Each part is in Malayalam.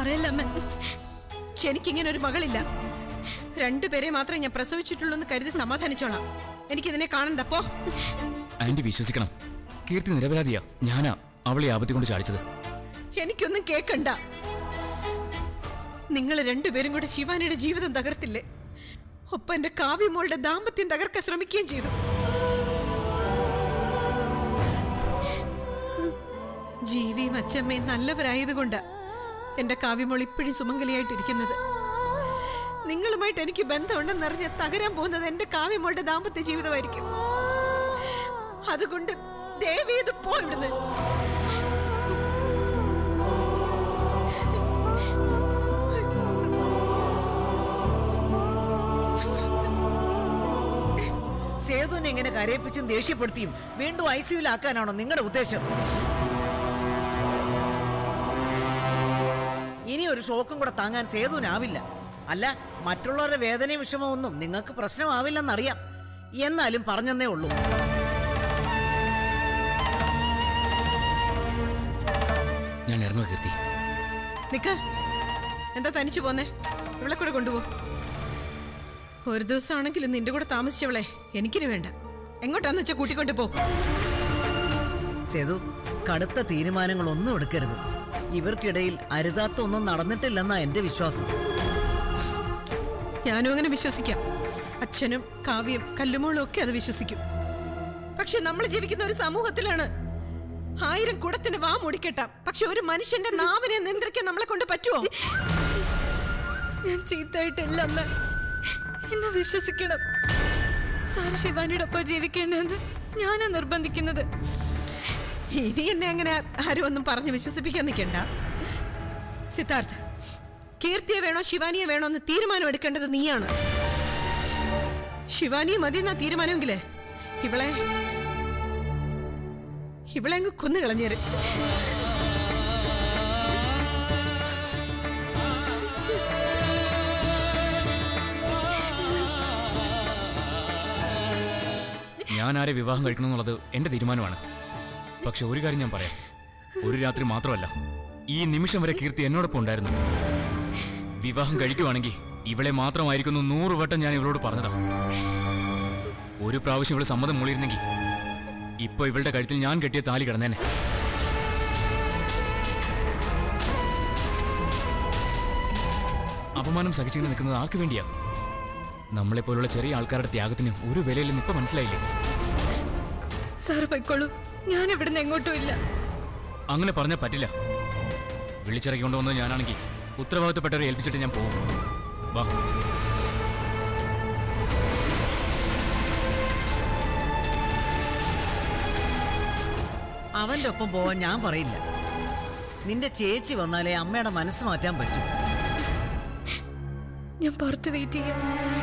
പറയല്ല അമ്മ എനിക്കിങ്ങനെ ഒരു മകളില്ല രണ്ടുപേരെ മാത്രമേ ഞാൻ പ്രസവിച്ചിട്ടുള്ളൂ എന്ന് കരുതി സമാധാനിച്ചോളാം എനിക്കിതിനെ കാണണ്ടപ്പോ ആന്റി വിശ്വസിക്കണം കീർത്തി നിരപരാധിയാ ഞാനാ അവളെ ആപത്തി കൊണ്ട് ചാടിച്ചത് എനിക്കൊന്നും കേക്കണ്ട നിങ്ങൾ രണ്ടുപേരും കൂടെ ശിവാനിയുടെ ജീവിതം തകർത്തില്ലേ ഒപ്പം എന്റെ കാവ്യമോളുടെ ദാമ്പത്യം തകർക്കാൻ ശ്രമിക്കുകയും ചെയ്തു ജീവിയും അച്ഛമ്മയും നല്ലവരായതുകൊണ്ട് എന്റെ കാവ്യമോൾ ഇപ്പോഴും സുമംഗലിയായിട്ടിരിക്കുന്നത് നിങ്ങളുമായിട്ട് എനിക്ക് ബന്ധമുണ്ടെന്നറിഞ്ഞ് തകരാൻ പോകുന്നത് എന്റെ കാവ്യമോളുടെ ദാമ്പത്യ ജീവിതമായിരിക്കും അതുകൊണ്ട് ദേവിയത് പോ ഇവിടുന്ന് സേതുവിനെ ഇങ്ങനെ കരയിപ്പിച്ചും ദേഷ്യപ്പെടുത്തിയും വീണ്ടും ഐ സിയുലാക്കാനാണോ നിങ്ങളുടെ ഉദ്ദേശം ഇനി ഒരു ഷോക്കും കൂടെ താങ്ങാൻ സേതുവിനാവില്ല അല്ല മറ്റുള്ളവരുടെ വേദനയും വിഷമവും ഒന്നും നിങ്ങൾക്ക് പ്രശ്നമാവില്ലെന്നറിയാം എന്നാലും പറഞ്ഞെന്നേ ഉള്ളൂ ഞാൻ ഇറങ്ങുക കീർത്തി നിക്ക എന്താ തനിച്ചു പോന്നേ ഇവളെ കൂടെ കൊണ്ടുപോ ഒരു ദിവസമാണെങ്കിലും നിന്റെ കൂടെ താമസിച്ചവളെ എനിക്കിനി വേണ്ട എങ്ങോട്ടാന്ന് വെച്ചാ കൂട്ടിക്കൊണ്ട് പോ സേതു കടുത്ത തീരുമാനങ്ങളൊന്നും എടുക്കരുത് ഇവർക്കിടയിൽ അരുതാത്ത ഒന്നും നടന്നിട്ടില്ലെന്നാ എന്റെ വിശ്വാസം ഞാനും അങ്ങനെ വിശ്വസിക്കാം അച്ഛനും കാവ്യം കല്ലുമോളും ഒക്കെ അത് വിശ്വസിക്കും പക്ഷെ നമ്മൾ ജീവിക്കുന്ന ഒരു സമൂഹത്തിലാണ് ആയിരം കുടത്തിന് വാ മുടിക്കെട്ടാം പക്ഷെ ഒരു മനുഷ്യന്റെ നാവിനെ നിയന്ത്രിക്കാൻ നമ്മളെ കൊണ്ട് പറ്റുമോ ഞാൻ ചീത്തായിട്ടല്ല അമ്മ എന്നെ വിശ്വസിക്കണം സാർ ശിവാനിയുടെ ഒപ്പം ജീവിക്കേണ്ടതെന്ന് ഞാനാ നിർബന്ധിക്കുന്നത് ഇനി എന്നെ അങ്ങനെ ആരും ഒന്നും പറഞ്ഞ് വിശ്വസിപ്പിക്കാൻ നിൽക്കണ്ട സിദ്ധാർത്ഥ് കീർത്തിയെ വേണോ ശിവാനിയെ വേണോ എന്ന് തീരുമാനം എടുക്കേണ്ടത് നീയാണ് ശിവാനിയെ മതി എന്നാ തീരുമാനമെങ്കിലേ ഇവളെ ഇവളെ അങ്ങ് കൊന്നു കളഞ്ഞേര് ഞാൻ ആരെ വിവാഹം കഴിക്കണം എന്നുള്ളത് എന്റെ തീരുമാനമാണ് പക്ഷെ ഒരു കാര്യം ഞാൻ പറയാം ഒരു രാത്രി മാത്രമല്ല ഈ നിമിഷം വരെ കീർത്തി എന്നോടൊപ്പം ഉണ്ടായിരുന്നു വിവാഹം കഴിക്കുവാണെങ്കിൽ ഇവളെ മാത്രമായിരിക്കുന്നു നൂറ് വട്ടം ഞാൻ ഇവളോട് പറഞ്ഞതാ ഒരു പ്രാവശ്യം ഇവള് സമ്മതം മൂളിയിരുന്നെങ്കിൽ ഇപ്പൊ ഇവളുടെ കഴുത്തിൽ ഞാൻ കെട്ടിയ താലി കിടന്നേനെ അപമാനം സഹിച്ചിങ്ങനെ നിൽക്കുന്നത് ആർക്ക് വേണ്ടിയാ നമ്മളെപ്പോലുള്ള ചെറിയ ആൾക്കാരുടെ ത്യാഗത്തിന് ഒരു വിലയില്ലെന്ന് ഇപ്പൊ മനസ്സിലായില്ലേ സാർ പൊയ്ക്കോളൂ ഞാൻ ഇവിടുന്ന് എങ്ങോട്ടും ഇല്ല അങ്ങനെ പറഞ്ഞാൽ പറ്റില്ല വിളിച്ചിറക്കി കൊണ്ടുവന്നത് ഞാനാണെങ്കിൽ ഉത്തരവാദിത്തപ്പെട്ടവരെ ഏൽപ്പിച്ചിട്ട് ഞാൻ പോകും വാ അവന്റെ ഒപ്പം പോവാൻ ഞാൻ പറയില്ല നിന്റെ ചേച്ചി വന്നാലേ അമ്മയുടെ മനസ്സ് മാറ്റാൻ പറ്റും ഞാൻ പുറത്ത് വെയിറ്റ് ചെയ്യാം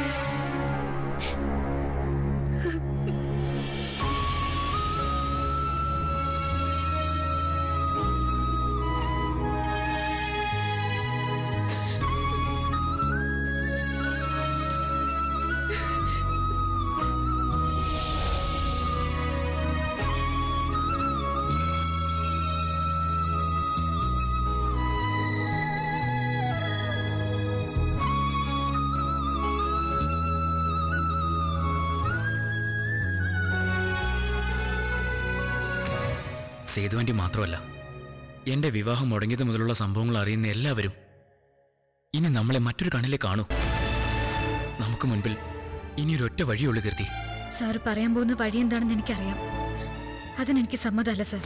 സേതുവാൻ്റെ മാത്രമല്ല എന്റെ വിവാഹം മുടങ്ങിയത് മുതലുള്ള സംഭവങ്ങൾ അറിയുന്ന എല്ലാവരും ഇനി നമ്മളെ മറ്റൊരു കണ്ണിലെ കാണൂ നമുക്ക് മുൻപിൽ ഇനി ഒരൊറ്റ വഴിയുള്ളു കീർത്തി സാർ പറയാൻ പോകുന്ന വഴി എന്താണെന്ന് എനിക്കറിയാം അതിനെനിക്ക് സമ്മതമല്ല സാർ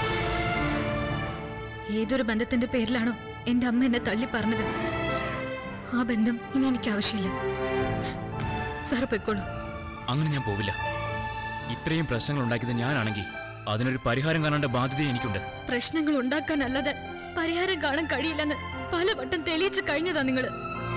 ഏതൊരു ബന്ധത്തിന്റെ പേരിലാണോ എന്റെ അമ്മ എന്നെ തള്ളി പറഞ്ഞത് ആ ബന്ധം ഇനി എനിക്ക് ആവശ്യമില്ല സാർ പൊയ്ക്കോളൂ അങ്ങനെ ഞാൻ പോവില്ല ഇത്രയും പ്രശ്നങ്ങൾ ഉണ്ടാക്കിയത് ഞാനാണെങ്കിൽ അതിനൊരു പരിഹാരം കാണേണ്ട ബാധ്യത എനിക്കുണ്ട് പ്രശ്നങ്ങൾ ഉണ്ടാക്കാനല്ലാതെ പരിഹാരം കാണാൻ കഴിയില്ലെന്ന് പലവട്ടം തെളിയിച്ചു കഴിഞ്ഞതാ നിങ്ങള്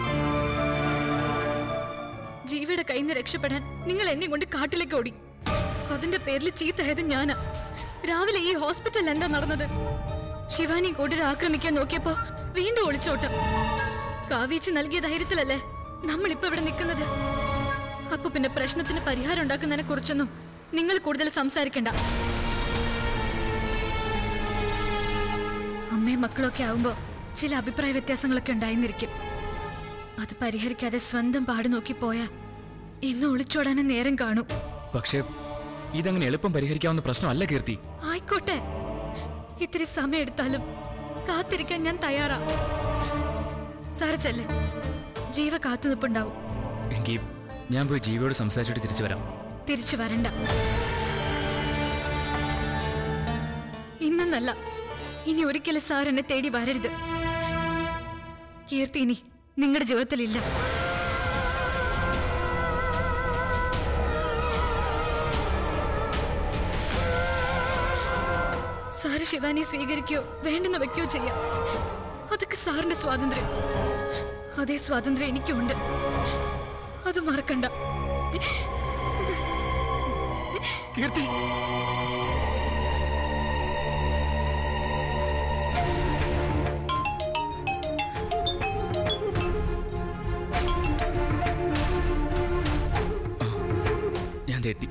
ജീവയുടെ കയ്യിൽ നിന്ന് രക്ഷപ്പെടാൻ നിങ്ങൾ എന്നെ കൊണ്ട് കാട്ടിലേക്ക് ഓടി അതിന്റെ പേരിൽ ചീത്തയായത് ഞാനാ രാവിലെ ഈ ഹോസ്പിറ്റലിൽ എന്താ നടന്നത് ശിവാനി കൂട്ടരെ ആക്രമിക്കാൻ നോക്കിയപ്പോ വീണ്ടും ഒളിച്ചോട്ടം കാവേച്ചി നൽകിയ ധൈര്യത്തിലല്ലേ നമ്മൾ ഇപ്പൊ ഇവിടെ നിൽക്കുന്നത് അപ്പൊ പിന്നെ പ്രശ്നത്തിന് പരിഹാരം ഉണ്ടാക്കുന്നതിനെ കുറിച്ചൊന്നും നിങ്ങൾ കൂടുതൽ സംസാരിക്കണ്ട അമ്മയും മക്കളൊക്കെ ആവുമ്പോ ചില അഭിപ്രായ വ്യത്യാസങ്ങളൊക്കെ ഉണ്ടായിരുന്നിരിക്കും അത് പരിഹരിക്കാതെ സ്വന്തം പാട് നോക്കി പോയാ ഇന്ന് ഒളിച്ചോടാനും നേരം കാണൂ പക്ഷേ ഇതങ്ങനെ എളുപ്പം പരിഹരിക്കാവുന്ന പ്രശ്നമല്ല കീർത്തി ആയിക്കോട്ടെ ഇത്തിരി സമയം എടുത്താലും കാത്തിരിക്കാൻ ഞാൻ തയ്യാറാ സാരച്ചല്ലേ ജീവ കാത്തു നിൽപ്പുണ്ടാവും എങ്കിൽ ഞാൻ പോയി ജീവിയോട് സംസാരിച്ചിട്ട് തിരിച്ചു വരാം തിരിച്ചു വരണ്ട ഇന്നെന്നല്ല ഇനി ഒരിക്കലും സാർ എന്നെ തേടി വരരുത് കീർത്തി ഇനി നിങ്ങളുടെ ജീവിതത്തിലില്ല സാറ് ശിവാനി സ്വീകരിക്കുകയോ വേണ്ടെന്ന് വെക്കുകയോ ചെയ്യാം അതൊക്കെ സാറിന്റെ സ്വാതന്ത്ര്യം അതേ സ്വാതന്ത്ര്യം എനിക്കുണ്ട് അത് മറക്കണ്ട കീർത്തി ആ, ഞാൻ ദേ എത്തി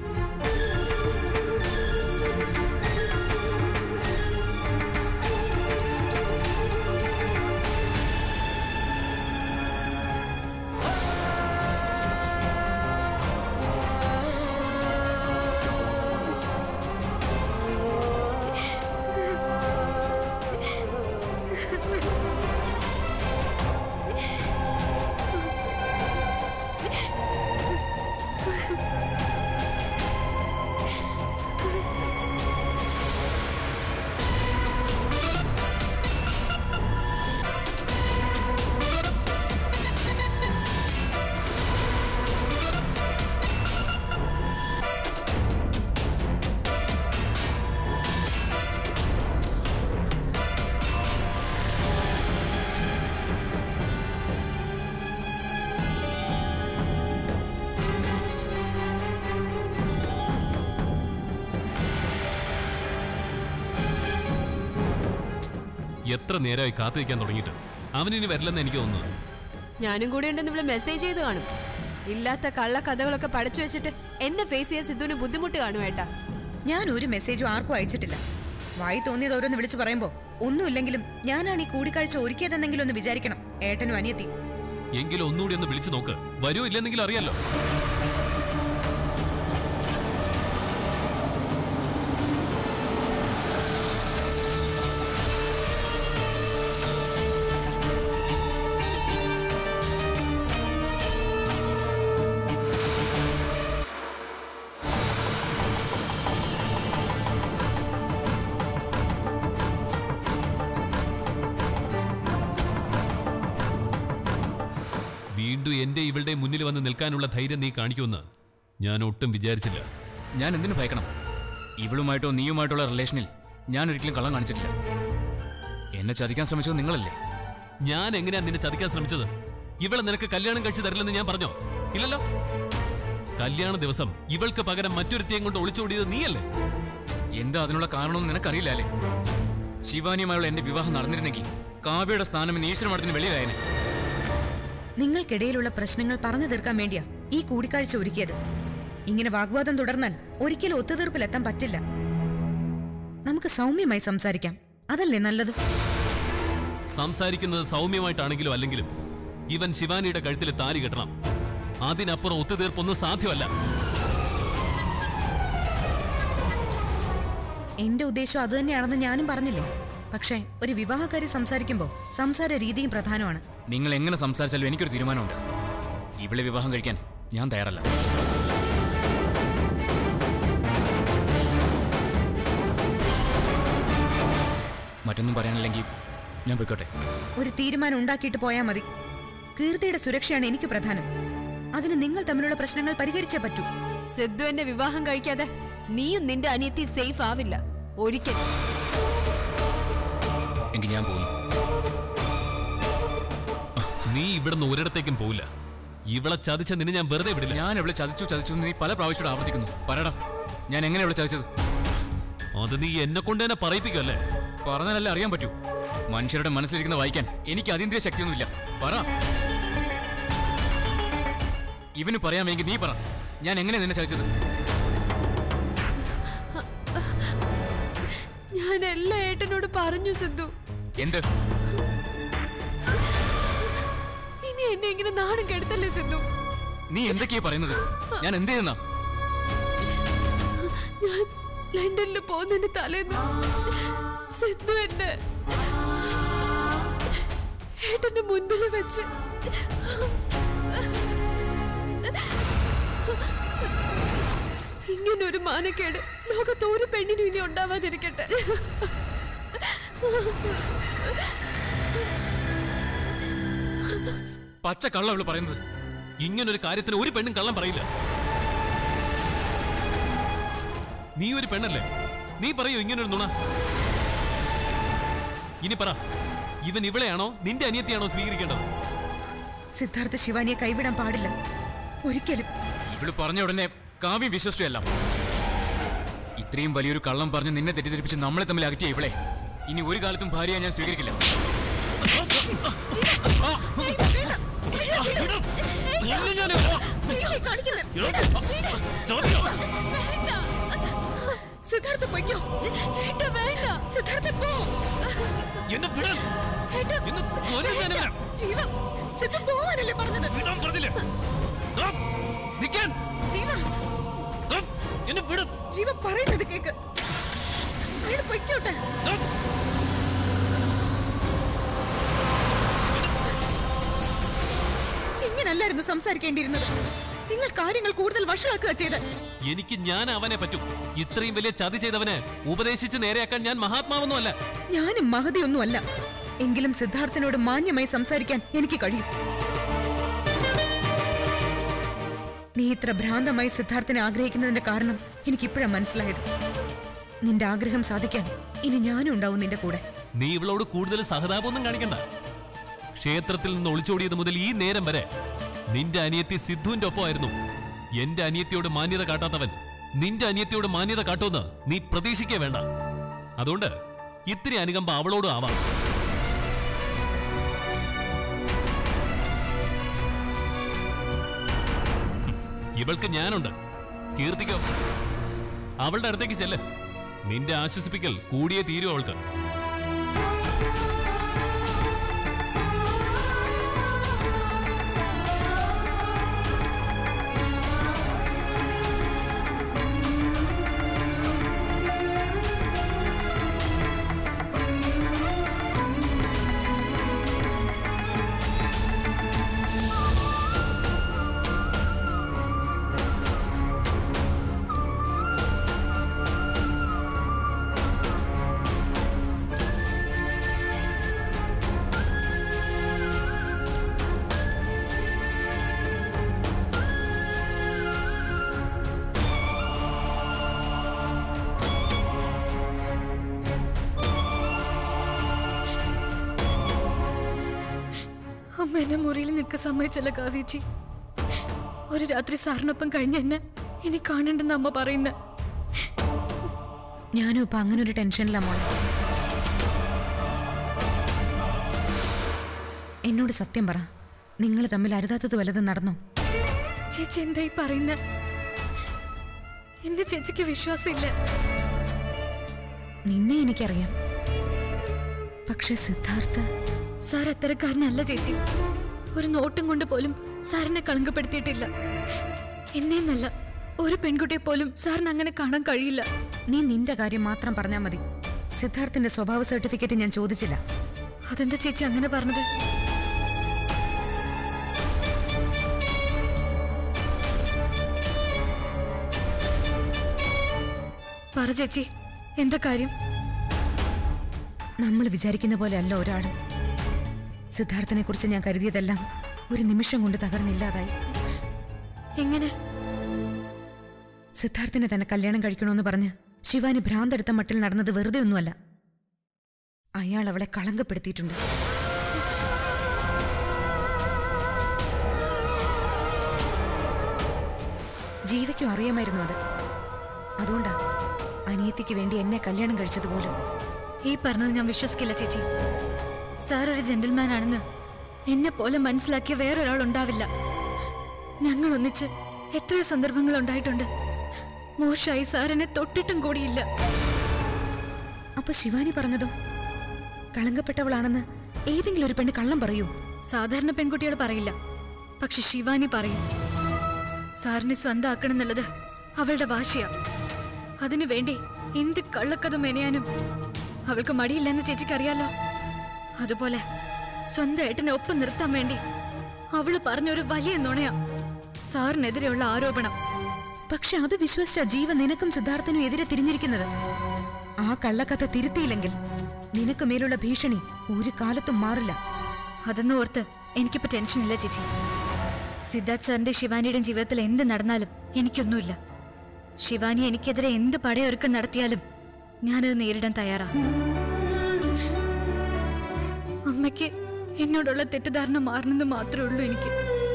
എത്ര നേരമായി കാത്തിരിക്കാൻ തുടങ്ങിയിട്ട് അവനിനി വരില്ലെന്ന് എനിക്ക് തോന്നുന്നു ഞാനും കൂടെ ഉണ്ടെന്ന് ഇവിടെ മെസ്സേജ് ചെയ്ത് കാണും ഇല്ലാത്ത കള്ള കഥകളൊക്കെ പഠിച്ചു വെച്ചിട്ട് എന്നെ ഫേസ് ചെയ്യാൻ സിദ്ധുവിന് ബുദ്ധിമുട്ട് കാണും ഏട്ടാ ഞാൻ ഒരു മെസ്സേജും ആർക്കും അയച്ചിട്ടില്ല വായി തോന്നിയത് ഓരോന്ന് വിളിച്ചു പറയുമ്പോ ഒന്നുമില്ലെങ്കിലും ഞാനാണ് ഈ കൂടിക്കാഴ്ച ഒരുക്കിയതെന്നെങ്കിലും ഒന്ന് വിചാരിക്കണം ഏട്ടനും അനിയത്തി എങ്കിലും ഒന്നുകൂടി ഒന്ന് വിളിച്ചു നോക്ക് വരുമോ ഇല്ലെന്നെങ്കിലും അറിയാലോ വീണ്ടും എന്റെ ഇവളുടെ മുന്നിൽ വന്ന് നിൽക്കാനുള്ള ധൈര്യം നീ കാണിക്കുമെന്ന് ഞാൻ ഒട്ടും വിചാരിച്ചില്ല ഞാൻ എന്തിനു ഭയക്കണം ഇവളുമായിട്ടോ നീയുമായിട്ടുള്ള റിലേഷനിൽ ഞാൻ ഒരിക്കലും കള്ളം കാണിച്ചിട്ടില്ല എന്നെ ചതിക്കാൻ ശ്രമിച്ചത് നിങ്ങളല്ലേ ഞാൻ എങ്ങനെയാ നിന്നെ ചതിക്കാൻ ശ്രമിച്ചത് ഇവളെ നിനക്ക് കല്യാണം കഴിച്ചു തരില്ലെന്ന് ഞാൻ പറഞ്ഞോ ഇല്ലല്ലോ കല്യാണ ദിവസം ഇവൾക്ക് പകരം മറ്റൊരുത്തിയും കൊണ്ട് ഒളിച്ചോടിയത് നീയല്ലേ എന്താ അതിനുള്ള കാരണമെന്ന് നിനക്കറിയില്ല അല്ലേ ശിവാനിയുമായുള്ള എന്റെ വിവാഹം നടന്നിരുന്നെങ്കിൽ കാവ്യയുടെ സ്ഥാനം ഇന്ന് ഈശ്വരമഠത്തിന് വെളിയിലായനെ നിങ്ങൾക്കിടയിലുള്ള പ്രശ്നങ്ങൾ പറഞ്ഞു തീർക്കാൻ വേണ്ടിയാ ഈ കൂടിക്കാഴ്ച ഒരുക്കിയത് ഇങ്ങനെ വാഗ്വാദം തുടർന്നാൽ ഒരിക്കലും ഒത്തുതീർപ്പിലെത്താൻ പറ്റില്ല നമുക്ക് സൗമ്യമായി സംസാരിക്കാം അതല്ലേ നല്ലത് സംസാരിക്കുന്നത് സൗമ്യമായിട്ടാണെങ്കിലും അല്ലെങ്കിലും ഇവൻ ശിവാനിയുടെ കഴുത്തിൽ താലി കെട്ടണം അതിനപ്പുറം ഒത്തുതീർപ്പൊന്നും സാധ്യമല്ല എന്റെ ഉദ്ദേശം അത് തന്നെയാണെന്ന് ഞാനും പറഞ്ഞില്ലേ പക്ഷേ ഒരു വിവാഹക്കാരി സംസാരിക്കുമ്പോൾ സംസാര രീതിയും പ്രധാനമാണ് നിങ്ങൾ എങ്ങനെ സംസാരിച്ചാലും എനിക്കൊരു തീരുമാനമുണ്ട് ഇവളെ വിവാഹം കഴിക്കാൻ ഞാൻ തയ്യാറല്ല മറ്റൊന്നും പറയാനില്ലെങ്കിൽ ഞാൻ പോയിക്കോട്ടെ ഒരു തീരുമാനം ഉണ്ടാക്കിയിട്ട് പോയാൽ മതി കീർത്തിയുടെ സുരക്ഷയാണ് എനിക്ക് പ്രധാനം അതിന് നിങ്ങൾ തമ്മിലുള്ള പ്രശ്നങ്ങൾ പരിഹരിച്ചേ പറ്റൂ സിദ്ധു എന്നെ വിവാഹം കഴിക്കാതെ നീയും നിന്റെ അനിയത്തി സേഫ് ആവില്ല ഒരിക്കൽ എങ്കിൽ ഞാൻ പോകുന്നു നീ ഇവിടുന്ന് ഒരിടത്തേക്കും പോവില്ല ഇവളെ ചതിച്ച നിന്നെ ഞാൻ വെറുതെ വിടില്ല ഞാൻ അവളെ ചതിച്ചു ചതിച്ചു എന്ന് നീ പല പ്രാവശ്യം ആവർത്തിക്കുന്നു പറയടാ ഞാൻ എങ്ങനെ അവളെ ചതിച്ചത് അത് നീ എന്നെ കൊണ്ട് തന്നെ പറയിപ്പിക്കുമല്ലേ പറഞ്ഞാലല്ലേ അറിയാൻ പറ്റൂ മനുഷ്യരുടെ മനസ്സിലിരിക്കുന്ന വായിക്കാൻ എനിക്ക് അതീന്ദ്രിയ ശക്തിയൊന്നുമില്ല പറ ഇവന് പറയാമെങ്കിൽ നീ പറ ഞാൻ എങ്ങനെ നിന്നെ ചതിച്ചത് ഞാൻ എല്ലാ ഏട്ടനോട് പറഞ്ഞു സിദ്ധു എന്ത് എന്നെ ഇങ്ങനെ നാണം കെടുത്തല്ലേ സിദ്ധു നീ എന്തൊക്കെയാ പറയുന്നത് ഞാൻ എന്ത് ചെയ്യുന്ന ഞാൻ ലണ്ടനിൽ പോകുന്നതിന് തലേന്ന് സിദ്ധു എന്നെ ഏട്ടന്റെ മുൻപിൽ വെച്ച് ഇങ്ങനൊരു മാനക്കേട് ലോകത്ത് ഒരു പെണ്ണിനും ഇനി ഉണ്ടാവാതിരിക്കട്ടെ പച്ച കള്ള അവള് പറയുന്നത് ഇങ്ങനൊരു കാര്യത്തിന് ഒരു പെണ്ണും കള്ളം പറയില്ല നീ ഒരു പെണ്ണല്ലേ നീ പറയൂ ഇങ്ങനൊരു നുണ ഇനി പറ ഇവൻ ഇവളെയാണോ നിന്റെ അനിയത്തിയാണോ സ്വീകരിക്കേണ്ടത് സിദ്ധാർത്ഥ ശിവാനിയെ കൈവിടാൻ പാടില്ല ഒരിക്കലും ഇവള് പറഞ്ഞ ഉടനെ കാവ്യ വിശ്വസിച്ചല്ല ഇത്രയും വലിയൊരു കള്ളം പറഞ്ഞ് നിന്നെ തെറ്റിദ്ധരിപ്പിച്ച് നമ്മളെ തമ്മിൽ അകറ്റിയ ഇവളെ ഇനി ഒരു കാലത്തും ഭാര്യയെ ഞാൻ സ്വീകരിക്കില്ല സിദ്ധാർത്ഥ പൊയ്ക്കോ ഏട്ടാ വേണ്ട സിദ്ധാർത്ഥ പോ എന്നെ വിടാൻ ഇന്ന് കൊല്ലും ഞാൻ ഇവനെ. ജീവ സിദ്ധു പോവാനല്ലേ പറഞ്ഞത് വിടാൻ പറഞ്ഞില്ലേ ആ, നിക്കാൻ ജീവ ആ, എന്നെ വിടും ജീവ പറയുന്നത് കേക്ക് അയാൾ പൊയ്ക്കോട്ടെ ആ, ഇങ്ങനല്ലായിരുന്നു സംസാരിക്കേണ്ടിയിരുന്നത് നിങ്ങൾ കാര്യങ്ങൾ കൂടുതൽ വഷളാക്കുക ചെയ്ത് എനിക്ക് ഞാൻ അവനെ പറ്റും ഇത്രയും വലിയ ചതി ചെയ്തവനെ ഉപദേശിച്ച് നേരെയാക്കാൻ ഞാൻ മഹാത്മാവൊന്നുമല്ല ഞാനും മഹതിയൊന്നുമല്ല എങ്കിലും സിദ്ധാർത്ഥനോട് മാന്യമായി സംസാരിക്കാൻ എനിക്ക് കഴിയും നീ ഇത്ര ഭ്രാന്തമായി സിദ്ധാർത്ഥനെ ആഗ്രഹിക്കുന്നതിന്റെ കാരണം എനിക്കിപ്പോഴാണ് മനസ്സിലായത് നിന്റെ ആഗ്രഹം സാധിക്കാൻ ഇനി ഞാനും ഉണ്ടാവും നിന്റെ കൂടെ നീ ഇവളോട് കൂടുതൽ സഹതാപമൊന്നും കാണിക്കണ്ട ക്ഷേത്രത്തിൽ നിന്ന് ഒളിച്ചോടിയത് മുതൽ ഈ നേരം വരെ നിന്റെ അനിയത്തി സിദ്ധുവിന്റെ ഒപ്പമായിരുന്നു എന്റെ അനിയത്തിയോട് മാന്യത കാട്ടാത്തവൻ നിന്റെ അനിയത്തിയോട് മാന്യത കാട്ടുമെന്ന് നീ പ്രതീക്ഷിക്കേ വേണ്ട അതുകൊണ്ട് ഇത്തിരി അനുകമ്പ അവളോടും ആവാം ഹും, ഇവൾക്ക് ഞാനുണ്ട് കീർത്തിക്കോ അവളുടെ അടുത്തേക്ക് ചെല്ല് നിന്റെ ആശ്വസിപ്പിക്കൽ കൂടിയേ തീരൂ അവൾക്ക് അമ്മ എന്നെ മുറിയിൽ നിൽക്കാൻ സമ്മതിച്ചല്ല കാവേച്ചി ഒരു രാത്രി സാറിനൊപ്പം കഴിഞ്ഞ എന്നെ ഇനി കാണണ്ടെന്ന് അമ്മ പറയുന്ന ഞാനും ഇപ്പൊ അങ്ങനെ ഒരു ടെൻഷനില്ല മോളെ എന്നോട് സത്യം പറ നിങ്ങൾ തമ്മിൽ അരുതാത്തത് വല്ലതും നടന്നോ ചേച്ചി എന്തായി പറയുന്ന എന്റെ ചേച്ചിക്ക് വിശ്വാസമില്ല നിന്നെ എനിക്കറിയാം പക്ഷെ സിദ്ധാർത്ഥ സാർ അത്തരക്കാരനല്ല ചേച്ചി ഒരു നോട്ടും കൊണ്ട് പോലും സാറിനെ കളങ്കപ്പെടുത്തിയിട്ടില്ല എന്നെന്നല്ല ഒരു പെൺകുട്ടിയെ പോലും സാറിന് അങ്ങനെ കാണാൻ കഴിയില്ല നീ നിന്റെ കാര്യം മാത്രം പറഞ്ഞാൽ മതി സിദ്ധാർത്ഥിന്റെ സ്വഭാവ സർട്ടിഫിക്കറ്റ് ഞാൻ ചോദിച്ചില്ല അതെന്താ ചേച്ചി അങ്ങനെ പറഞ്ഞത് പറ ചേച്ചി എന്താ കാര്യം നമ്മൾ വിചാരിക്കുന്ന പോലെ അല്ല ഒരാളും സിദ്ധാർത്ഥനെ കുറിച്ച് ഞാൻ കരുതിയതെല്ലാം ഒരു നിമിഷം കൊണ്ട് തകർന്നില്ലാതായി എങ്ങനെ സിദ്ധാർത്ഥിനെ തന്നെ കല്യാണം കഴിക്കണമെന്ന് പറഞ്ഞ് ശിവാനി ഭ്രാന്തെടുത്ത മട്ടിൽ നടന്നത് വെറുതെ ഒന്നുമല്ല അയാൾ അവളെ കളങ്കപ്പെടുത്തിയിട്ടുണ്ട് ജീവയ്ക്കും അറിയാമായിരുന്നു അത് അതുകൊണ്ടാ അനിയത്തിക്ക് വേണ്ടി എന്നെ കല്യാണം കഴിച്ചതുപോലും ഈ പറഞ്ഞത് ഞാൻ വിശ്വസിക്കില്ല ചേച്ചി സാർ ഒരു ജെന്റിൽമാൻ ആണെന്ന് എന്നെ പോലെ മനസ്സിലാക്കിയ വേറൊരാൾ ഉണ്ടാവില്ല ഞങ്ങൾ ഒന്നിച്ച് എത്രയോ സന്ദർഭങ്ങൾ ഉണ്ടായിട്ടുണ്ട് മോശമായി സാർ എന്നെ തൊട്ടിട്ടും കൂടിയില്ല അപ്പൊ ശിവാനി പറഞ്ഞതോ കളങ്കപ്പെട്ടവളാണെന്ന് ഏതെങ്കിലും ഒരു പെണ്ണ് കള്ളം പറയൂ സാധാരണ പെൺകുട്ടികൾ പറയില്ല പക്ഷെ ശിവാനി പറയും സാറിനെ സ്വന്തമാക്കണം എന്നുള്ളത് അവളുടെ വാശിയാ അതിനു വേണ്ടി എന്ത് കള്ളക്കഥ മെനയാനും അവൾക്ക് മടിയില്ലെന്ന് ചേച്ചിക്ക് അറിയാലോ അതുപോലെ സ്വന്തം ഏട്ടനെ ഒപ്പം നിർത്താൻ വേണ്ടി അവള് പറഞ്ഞൊരു വലിയ നുണയാ സാറിനെതിരെയുള്ള ആരോപണം പക്ഷെ അത് വിശ്വസിച്ച ജീവ നിനക്കും സിദ്ധാർത്ഥനും എതിരെ തിരിഞ്ഞിരിക്കുന്നത് ആ കള്ളക്കഥ തിരുത്തിയില്ലെങ്കിൽ നിനക്ക് മേലുള്ള ഭീഷണി ഒരു കാലത്തും മാറില്ല അതൊന്നും ഓർത്ത് എനിക്കിപ്പോ ടെൻഷനില്ല ചേച്ചി സിദ്ധാർത്ഥ് സാറിന്റെ ശിവാനിയുടെയും ജീവിതത്തിൽ എന്ത് നടന്നാലും എനിക്കൊന്നുമില്ല ശിവാനി എനിക്കെതിരെ എന്ത് പടയൊരുക്കം നടത്തിയാലും ഞാനത് നേരിടാൻ തയ്യാറാ അമ്മയ്ക്ക് എന്നോടുള്ള തെറ്റിദ്ധാരണ മാറണമെന്ന് മാത്രമേ ഉള്ളൂ എനിക്ക്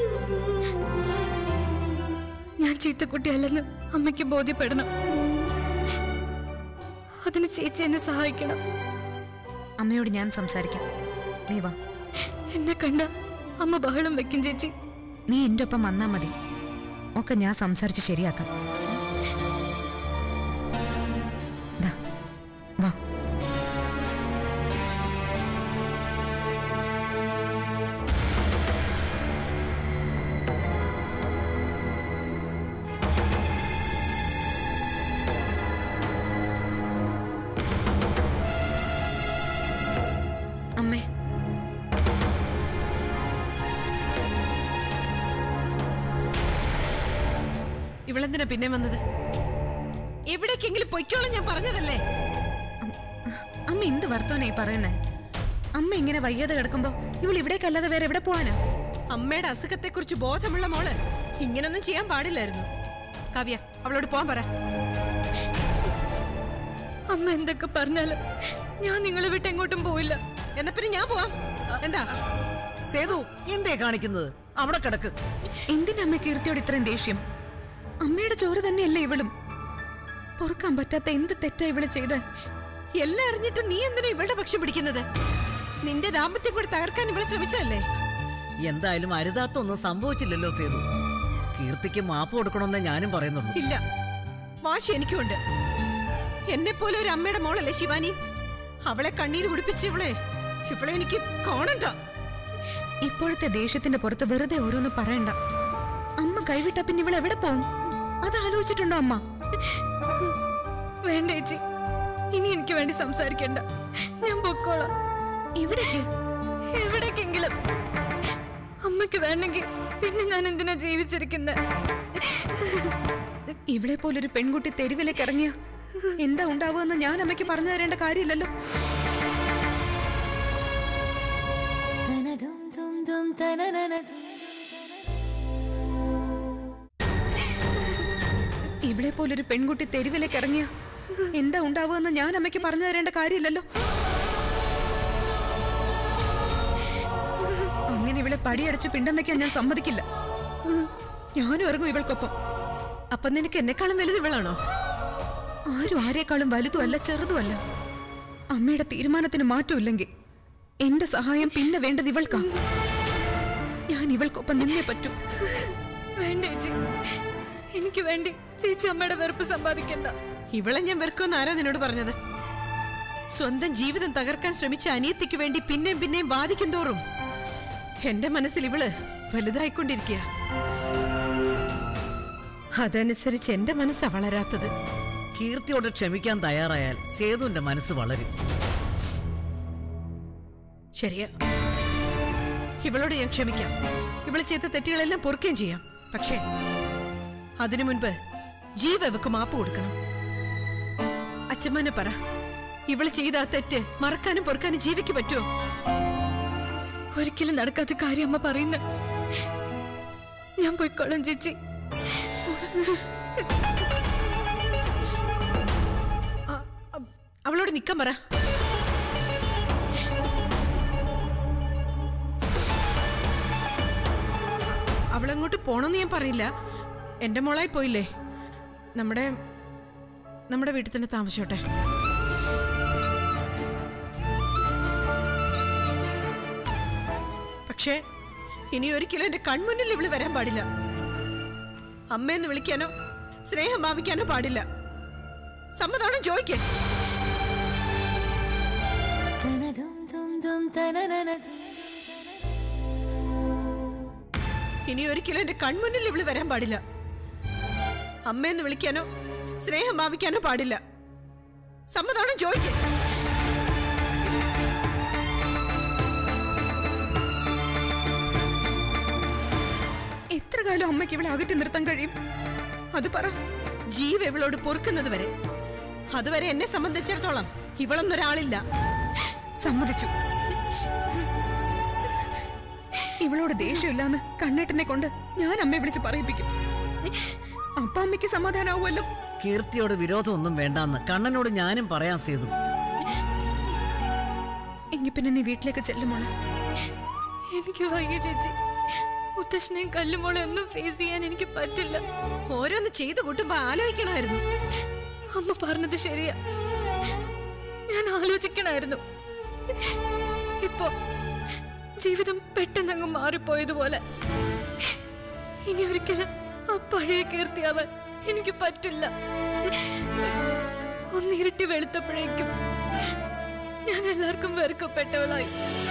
ഞാൻ ചീത്തക്കുട്ടിയല്ലെന്ന് അമ്മയ്ക്ക് ബോധ്യപ്പെടണം അതിന് ചേച്ചി എന്നെ സഹായിക്കണം അമ്മയോട് ഞാൻ സംസാരിക്കാം നീ വാ എന്നെ കണ്ട അമ്മ ബഹളം വെക്കും ചേച്ചി നീ എന്റെ ഒപ്പം വന്നാ മതി ഒക്കെ ഞാൻ സംസാരിച്ച് ശരിയാക്കാം ദാ, വാ അമ്മേ ഇവളെന്തിനാ പിന്നെ വന്നത് എവിടേക്കെങ്കിലും പൊയ്ക്കോളം ഞാൻ പറഞ്ഞതല്ലേ അമ്മ എന്ത് വർത്തമാനായി പറയുന്നേ അമ്മ ഇങ്ങനെ വയ്യാതെ കിടക്കുമ്പോ ഇവൾ ഇവിടേക്കല്ലാതെ വേറെ എവിടെ പോവാനാ അമ്മയുടെ അസുഖത്തെക്കുറിച്ച് ബോധമുള്ള മോള് ഇങ്ങനൊന്നും ചെയ്യാൻ പാടില്ലായിരുന്നു കാവ്യ അവളോട് പോവാൻ പറ അമ്മ എന്തൊക്കെ പറഞ്ഞാലും ഞാൻ നിങ്ങളെ വിട്ട് എങ്ങോട്ടും പോയില്ല എന്നാ പിന്നെ ഞാൻ പോവാം എന്താ സേതു എന്തേ കാണിക്കുന്നത് അവിടെ കിടക്ക് എന്തിനാ അമ്മ കീർത്തിയോട് ഇത്രയും ദേഷ്യം അമ്മയുടെ ചോര തന്നെയല്ലേ ഇവളും പൊറുക്കാൻ പറ്റാത്ത എന്ത് തെറ്റാ ഇവള് ചെയ്ത് എല്ലാം അറിഞ്ഞിട്ട് നീ എന്തിനാ ഇവളുടെ പക്ഷം പിടിക്കുന്നത് നിന്റെ ദാമ്പത്യം കൂടി തകർക്കാൻ ഇവളെ ശ്രമിച്ചതല്ലേ എന്തായാലും അരുതാത്തൊന്നും സംഭവിച്ചില്ലല്ലോ സേതു കീർത്തിക്ക് മാപ്പ് കൊടുക്കണമെന്നേ ഞാനും പറയുന്നുള്ളൂ ഇല്ല വാശി എനിക്കുണ്ട് എന്നെ പോലെ ഒരു അമ്മയുടെ മോളല്ലേ ശിവാനി അവളെ കണ്ണീര് കുടിപ്പിച്ച് ഇവളെ ഇവളെ എനിക്ക് കാണണ്ട ഇപ്പോഴത്തെ ദേഷ്യത്തിന്റെ പുറത്ത് വെറുതെ ഓരോന്ന് പറയണ്ട അമ്മ കൈവിട്ടാ പിന്നെ ഇവൾ എവിടെ പോവും അത് ആലോചിച്ചിട്ടുണ്ടോ അമ്മ വേണ്ട ചേച്ചി ഇനി എനിക്ക് വേണ്ടി സംസാരിക്കണ്ട ഞാൻ പൊക്കോളാം എവിടേക്ക് എവിടേക്കെങ്കിലും അമ്മയ്ക്ക് വേണമെങ്കിൽ പിന്നെ ഞാൻ എന്തിനാ ജീവിച്ചിരിക്കുന്നത് ഇവളെ പോലൊരു പെൺകുട്ടി തെരുവിലേക്ക് ഇറങ്ങിയ എന്താ ഉണ്ടാവുമെന്ന് ഞാൻ അമ്മയ്ക്ക് പറഞ്ഞു തരേണ്ട കാര്യമില്ലല്ലോ ഇവളെ പോലൊരു പെൺകുട്ടി തെരുവിലേക്ക് ഇറങ്ങിയ എന്താ ഉണ്ടാവുമെന്ന് ഞാൻ അമ്മയ്ക്ക് പറഞ്ഞു തരേണ്ട കാര്യമില്ലല്ലോ അങ്ങനെ ഇവളെ പടിയടച്ച് പിണ്ടം വെക്കാൻ ഞാൻ സമ്മതിക്കില്ല ഞാനും ഇറങ്ങും ഇവൾക്കൊപ്പം അപ്പൊ നിനക്ക് എന്നെക്കാളും വലുത് ഇവളാണോ ആരും ആരെക്കാളും വലുതുമല്ല ചെറുതുമല്ല അമ്മയുടെ തീരുമാനത്തിന് മാറ്റമില്ലെങ്കിൽ എന്റെ സഹായം പിന്നെ വേണ്ടത് ഇവൾക്കാ ഞാൻ ഇവൾക്കൊപ്പം നിന്നേ പറ്റൂ വേണ്ട ചേച്ചി എനിക്ക് വേണ്ടി ചേച്ചി അമ്മയുടെ വെറുപ്പ് സമ്പാദിക്കണ്ട ഇവളെ ഞാൻ വെറുക്കുമെന്ന് ആരാ നിന്നോട് പറഞ്ഞത് സ്വന്തം ജീവിതം തകർക്കാൻ ശ്രമിച്ച അനിയത്തിക്ക് വേണ്ടി പിന്നെയും പിന്നെയും വാദിക്കും തോറും എന്റെ മനസ്സിൽ ഇവള് വലുതായിക്കൊണ്ടിരിക്കുക അതനുസരിച്ച് എന്റെ മനസ്സാ വളരാത്തത് കീർത്തിയോട് ക്ഷമിക്കാൻ തയ്യാറായാൽ സേതുവിന്റെ മനസ്സ് വളരും ശരിയാ ഇവളോട് ഞാൻ ക്ഷമിക്കാം ഇവള് ചെയ്ത തെറ്റുകളെല്ലാം പൊറുക്കുകയും ചെയ്യാം പക്ഷേ അതിനു മുൻപ് ജീവ ഇവക്ക് മാപ്പ് കൊടുക്കണം അച്ഛമ്മനെ പറ ഇവള് ചെയ്ത ആ തെറ്റ് മറക്കാനും പൊറുക്കാനും ജീവിക്ക് പറ്റുമോ ഒരിക്കലും നടക്കാത്ത കാര്യം അമ്മ പറയുന്ന ഞാൻ പോയിക്കോളാം ചേച്ചി അ- അ- അവളോട് നിക്കാൻ പറ അ- അവളെങ്ങോട്ട് പോണെന്ന് ഞാൻ പറയില്ല എന്റെ മോളായി പോയില്ലേ നമ്മുടെ നമ്മുടെ വീട്ടിൽ തന്നെ താമസിച്ചോട്ടെ പക്ഷേ ഇനി ഒരിക്കലും എന്റെ കൺമുന്നിൽ ഇവള് വരാൻ പാടില്ല അമ്മയെന്ന് വിളിക്കാനോ സ്നേഹം ഭാവിക്കാനോ പാടില്ല സമ്മതമാണോ ചോദിക്കേ ഇനി ഒരിക്കലും എന്റെ കൺമുന്നിൽ ഇവള് വരാൻ പാടില്ല അമ്മയെന്ന് വിളിക്കാനോ സ്നേഹം ഭാവിക്കാനോ പാടില്ല സമ്മതമാണോ ചോദിക്കേ എത്ര കാലം അമ്മയ്ക്ക് ഇവിടെ അകറ്റി നിർത്താൻ കഴിയും അത് പറ ജീവ ഇവളോട് പൊറുക്കുന്നത് വരെ അതുവരെ എന്നെ സംബന്ധിച്ചിടത്തോളം ഇവളൊന്നൊരാളില്ല സമ്മതിച്ചു ഇവളോട് ദേഷ്യമില്ലാന്ന് കണ്ണേട്ടനെ കൊണ്ട് ഞാൻ അമ്മയെ വിളിച്ച് പറയിപ്പിക്കും അപ്പ അമ്മയ്ക്ക് സമാധാനാവുമല്ലോ കീർത്തിയോട് വിരോധമൊന്നും വേണ്ടാന്ന് കണ്ണനോട് ഞാനും പറയാൻ സേതു എങ്കിൽ പിന്നെ നീ വീട്ടിലേക്ക് ചെല്ലുമോളെ എനിക്ക് വയ്യ ചേച്ചി മുത്തശ്ശനെയും കല്ലുമോളെ ഒന്നും ഫേസ് ചെയ്യാൻ എനിക്ക് പറ്റില്ല ഓരോന്ന് ചെയ്തു കൂട്ടുമ്പോ ആലോചിക്കണമായിരുന്നു അമ്മ പറഞ്ഞത് ശരിയാ ഞാൻ ആലോചിക്കണായിരുന്നു ഇപ്പോ ജീവിതം പെട്ടെന്നങ്ങ് മാറിപ്പോയതുപോലെ ഇനി ഒരിക്കലും ആ പഴയ കീർത്തിയാവാൻ എനിക്ക് പറ്റില്ല ഒന്ന് ഇരുട്ടി വെളുത്തപ്പോഴേക്കും ഞാൻ എല്ലാവർക്കും വെറുക്കപ്പെട്ടവളായി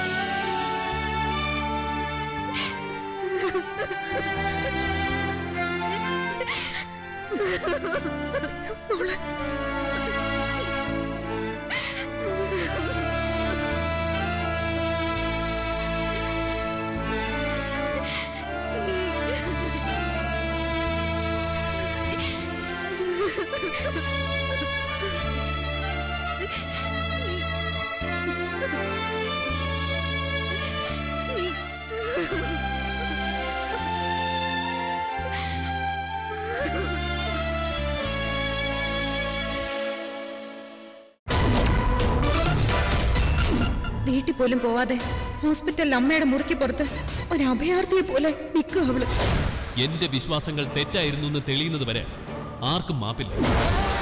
വീട്ടിൽ പോലും പോവാതെ ഹോസ്പിറ്റലിൽ അമ്മയുടെ മുറിക്ക് പുറത്ത് ഒരു അഭയാർത്ഥിയെ പോലെ നിൽക്കുക അവള് എന്റെ വിശ്വാസങ്ങൾ തെറ്റായിരുന്നു എന്ന് തെളിയുന്നത് വരെ ആർക്കും മാപ്പില്ല